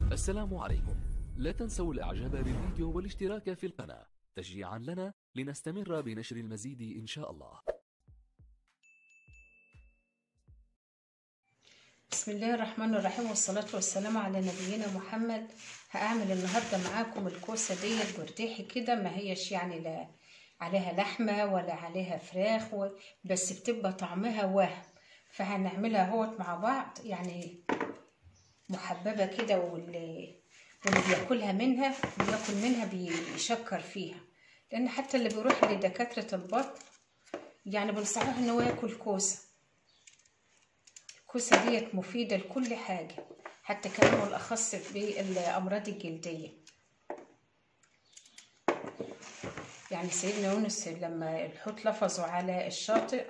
السلام عليكم لا تنسوا الاعجاب بالفيديو والاشتراك في القناة تشجيعا لنا لنستمر بنشر المزيد ان شاء الله بسم الله الرحمن الرحيم والصلاة والسلام على نبينا محمد هأعمل النهاردة معاكم الكوسة دي الجرديحي كده ما هيش يعني لا عليها لحمة ولا عليها فراخ و... بس بتبقى طعمها وهم فهنعملها اهوت مع بعض يعني محببة كده واللي واللي بياكلها منها بياكل منها بيشكر فيها لأن حتى اللي بيروح لدكاترة البطن يعني بنصحه إن هو ياكل كوسة الكوسة ديت مفيدة لكل حاجة حتى كمان والأخص بالأمراض الجلدية يعني سيدنا يونس لما الحوت لفظوا على الشاطئ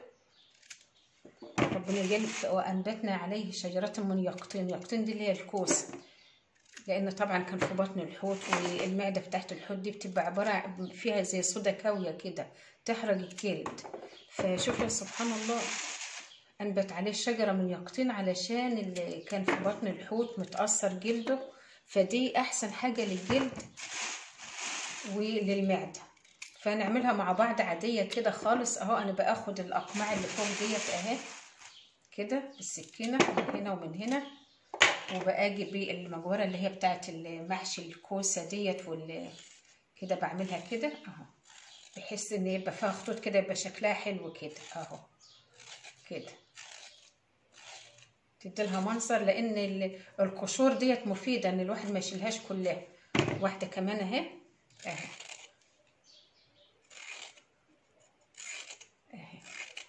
ربنا يجل وأنبتنا عليه شجرة من يقطين يقطين دي اللي هي الكوسة لأن طبعا كان في بطن الحوت والمعدة بتاعت الحوت دي بتبقى عبارة فيها زي صودا كاوية كده تحرق الجلد فشوف يا سبحان الله أنبت عليه شجرة من يقطين علشان اللي كان في بطن الحوت متأثر جلده فدي أحسن حاجة للجلد وللمعدة فنعملها مع بعض عادية كده خالص أهو أنا باخد الأقماع اللي فوق ديت أهي كده بالسكينة من هنا ومن هنا وباجي بالمجوره اللي هي بتاعت المحشي الكوسه ديت وال كده بعملها كده اهو بحيث ان يبقى فيها خطوط كده يبقى شكلها حلو كده اهو كده تديلها منظر لان القشور ديت مفيده ان الواحد ما يشيلهاش كلها واحده كمان اهي اهي اهي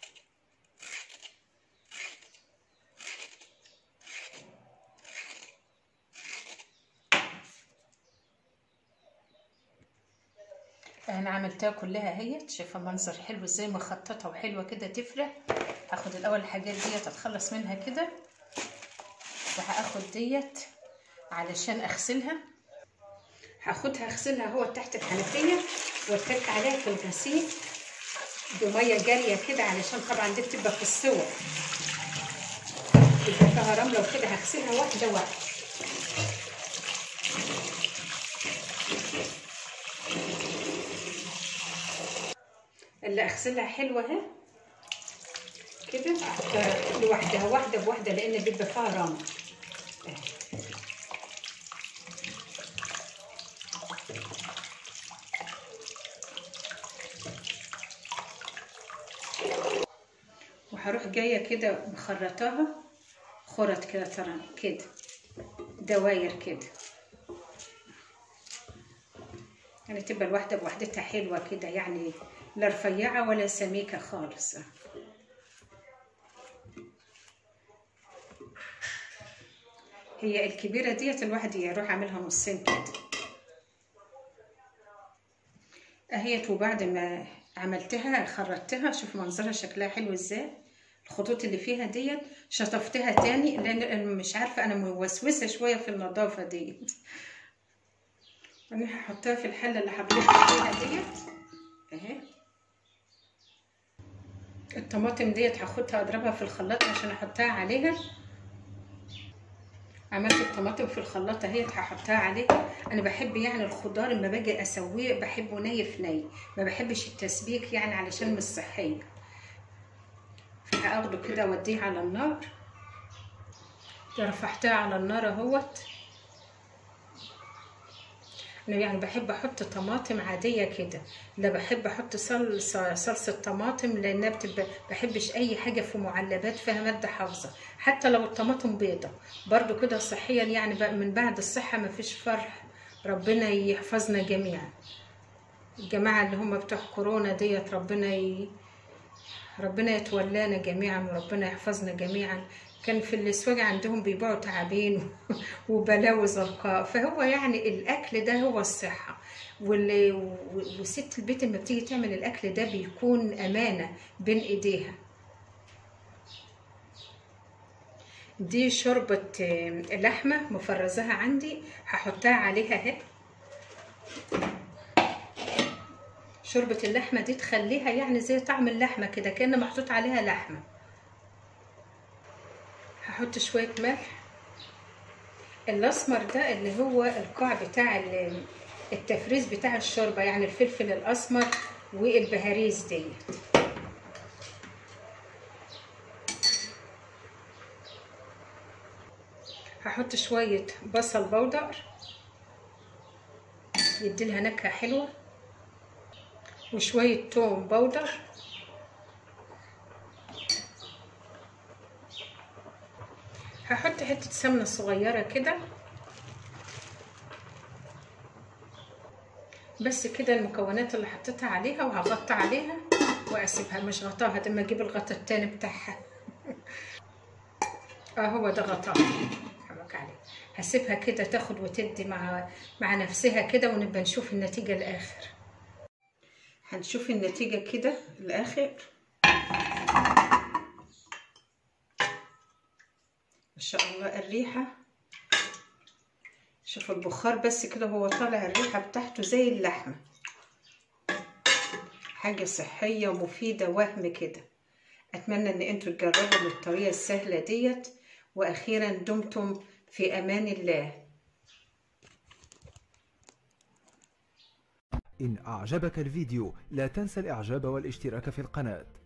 انا عملتها كلها اهيت شايفه منظر حلو ازاي مخططه وحلوه كده تفرح هاخد الاول الحاجات ديت اتخلص منها كده وهاخد ديت علشان اغسلها هاخدها اغسلها هو تحت الحنفيه واتك عليها في الغسيل بميه جاريه كده علشان طبعا دي بتبقى في السوى بيبقى فيها رمله وكده هغسلها واحده واحده اللي اغسلها حلوه اهي كده احطها لوحدها واحده بواحده لان بيبقى فيها رمل وهروح جايه كده مخرطاها خرط كده ترى كده دواير كده يعني تبقى الواحده بوحدتها حلوه كده يعني لا رفيعة ولا سميكة خالص هي الكبيرة ديت الواحد يروح عاملها نصين كده اهيت وبعد ما عملتها خرجتها شوف منظرها شكلها حلو ازاي الخطوط اللي فيها ديت شطفتها تاني لان مش عارفة انا موسوسة شوية في النظافة ديت انا هحطها في الحلة اللي هبلغها فيها ديت اهي الطماطم ديت هاخدها اضربها في الخلاط عشان احطها عليها عملت الطماطم في الخلاط اهي هحطها عليها انا بحب يعني الخضار لما باجي اسويه بحبه ني في ني ما بحبش التسبيك يعني علشان مش صحيه فهاخده كده اوديه على النار رفعتها على النار اهوت انا يعني بحب احط طماطم عاديه كده لا بحب احط صلصه صلصه طماطم لانها بتبقى بحبش اي حاجه في معلبات فيها ماده حافظه حتى لو الطماطم بيضه برضو كده صحيا يعني بقى من بعد الصحه مفيش فرح ربنا يحفظنا جميعا الجماعه اللي هم بتوع كورونا ديت ربنا ي... ربنا يتولانا جميعا وربنا يحفظنا جميعا كان في الاسواق عندهم بيبيعوا تعابين وبلاوي زرقاء فهو يعني الاكل ده هو الصحه وست البيت لما بتيجي تعمل الاكل ده بيكون امانه بين ايديها دي شوربة لحمة مفرزاها عندي هحطها عليها اهي شوربة اللحمة دي تخليها يعني زي طعم اللحمة كده كأن محطوط عليها لحمة هحط شوية ملح الاسمر ده اللي هو القاع بتاع ال- التفريز بتاع الشوربه يعني الفلفل الاسمر والبهاريز ديت هحط شويه بصل بودر يديلها نكهه حلوه وشويه توم بودر هحط حته سمنه صغيره كده بس كده المكونات اللي حطيتها عليها وهغطي عليها واسيبها مش غطاها ده اما اجيب الغطا التاني بتاعها اه هو ده غطاها حرك عليه هسيبها كده تاخد وتدي مع مع نفسها كده ونبقى نشوف النتيجه الاخر هنشوف النتيجه كده الاخر ما شاء الله الريحه شوفوا البخار بس كده هو طالع الريحة بتاعته زي اللحمة حاجة صحية ومفيدة وهم كده أتمنى إن انتوا تجربوا بالطريقة السهلة ديت وأخيرا دمتم في أمان الله إن أعجبك الفيديو لا تنسى الإعجاب والاشتراك في القناة